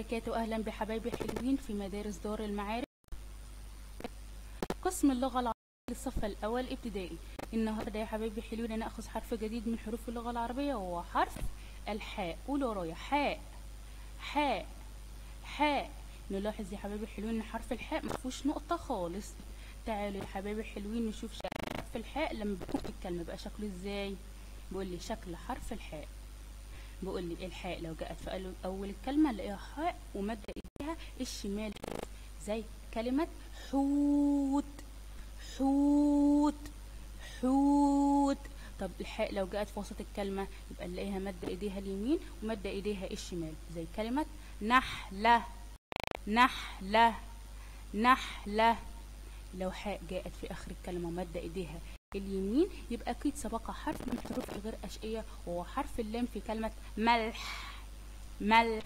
وبركاته أهلا بحبايبي الحلوين في مدارس دار المعارف قسم اللغة العربية للصف الأول ابتدائي النهاردة يا حبايبي الحلوين هناخذ حرف جديد من حروف اللغة العربية وهو حرف الحاء قولوا ورايا حاء حاء حاء نلاحظ يا حبايبي الحلوين ان حرف الحاء مفيهوش نقطة خالص تعالوا يا حبايبي الحلوين نشوف شكل حرف الحاء لما بيكون في الكلمة بقى شكله ازاي بيقول لي شكل حرف الحاء بيقول لي الحاء لو جاءت في أول- اول الكلمه نلاقيها حاء ومد ايديها الشمال زي كلمه حوت حوت حوت طب الحاء لو جاءت في وسط الكلمه يبقى نلاقيها مد ايديها اليمين ومد ايديها الشمال زي كلمه نحله نحله نحله لو حاء جاءت في اخر الكلمه ومد ايديها اليمين يبقى اكيد سبقها حرف من الحروف الغير اشقيه وهو حرف اللام في كلمه ملح ملح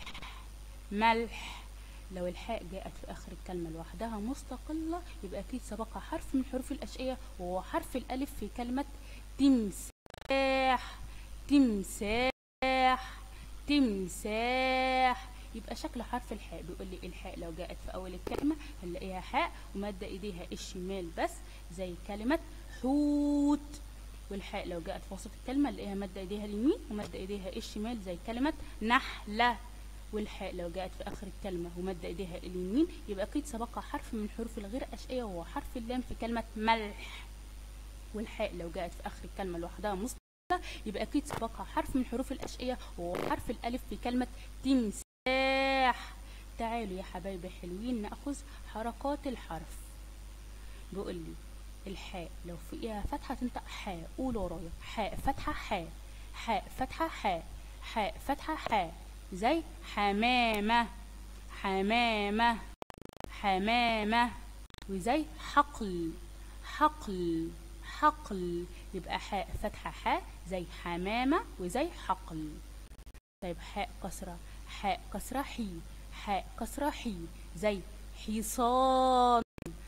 ملح لو الحاء جاءت في اخر الكلمه لوحدها مستقله يبقى اكيد سبقها حرف من الحروف الاشقيه وهو حرف الالف في كلمه تمساح تمساح تمساح يبقى شكل حرف الحاء بيقول لي الحاء لو جاءت في اول الكلمه هنلاقيها حاء ومد ايديها الشمال بس زي كلمه حوت والحاء لو جاءت في وسط الكلمه نلاقيها مد ايديها اليمين ومد ايديها الشمال زي كلمه نحله والحاء لو جاءت في اخر الكلمه ومد ايديها اليمين يبقى اكيد سبقها حرف من الحروف الغير اشقيه وهو حرف اللام في كلمه ملح والحاء لو جاءت في اخر الكلمه لوحدها مستقله يبقى اكيد سبقها حرف من الحروف الاشقيه وهو حرف الالف في كلمه تمساح تعالوا يا حبايبي حلوين ناخذ حركات الحرف بيقول لي الحاء لو فوقيها فتحه تنطق حاء قول ورايا حاء فتحه حاء حاء فتحه حاء حاء فتحه حاء زي حمامه حمامه حمامه وزي حقل حقل حقل يبقى حاء فتحة حاء زي حمامة وزي حقل طيب حاء كسرة حاء كسرة حي حاء كسرة حي زي حصان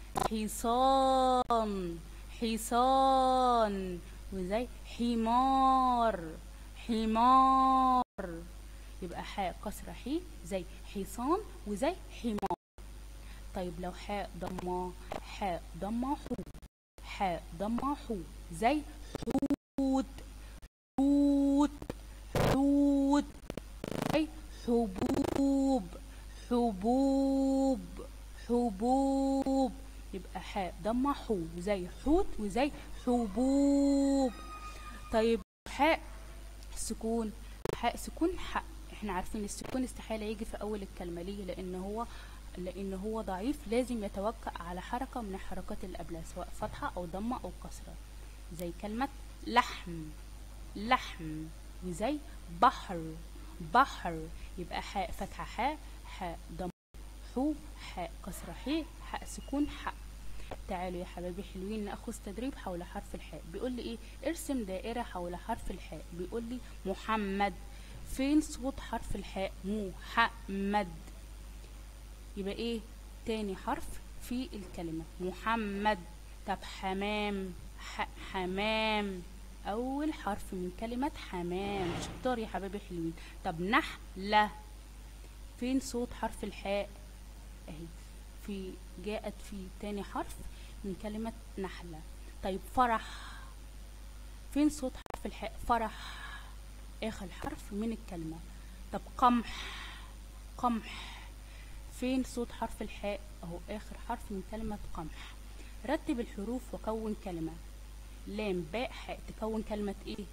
حصان حصان وزي حمار حمار يبقى حاء كسرة حي زي حصان وزي حمار طيب لو حاء ضمة حاء ضمة حو حاء ضمة حو زي حوت حوت حوت زي حبوب حبوب حبوب يبقى حاء ضمة حو زي حوت وزي حبوب طيب حاء سكون حاء سكون حق احنا عارفين السكون استحالة يجي في أول الكلمة ليه لأن هو لأن هو ضعيف لازم يتوقع على حركة من الحركات اللي قبلها سواء فتحة أو ضمة أو كسرة زي كلمة لحم لحم وزي بحر بحر يبقى حاء فتحة حاء حاء ضمة حو حاء كسرة حي حاء سكون حق تعالوا يا حبايبي حلوين ناخذ تدريب حول حرف الحاء بيقول لي ايه ارسم دائره حول حرف الحاء بيقول لي محمد فين صوت حرف الحاء محمد يبقى ايه تاني حرف في الكلمه محمد طب حمام ح حمام اول حرف من كلمه حمام شطار يا حبايبي حلوين طب نحله فين صوت حرف الحاء اهي في جاءت في تاني حرف من كلمة نحلة طيب فرح فين صوت حرف الحاء فرح آخر حرف من الكلمة طب قمح قمح فين صوت حرف الحاء أهو آخر حرف من كلمة قمح رتب الحروف وكون كلمة لام باء حاء تكون كلمة ايه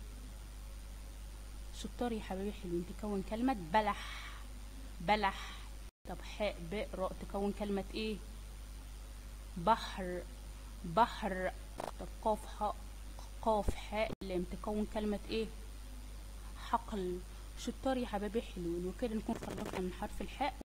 شطار يا حبايبي حلوين تكون كلمة بلح بلح طب حاء باء راء تكون كلمة ايه بحر بحر طب قاف حاء قاف حاء لام تكون كلمة ايه حقل شطار يا حبايبي حلوين وكده نكون خلصنا من حرف الحاء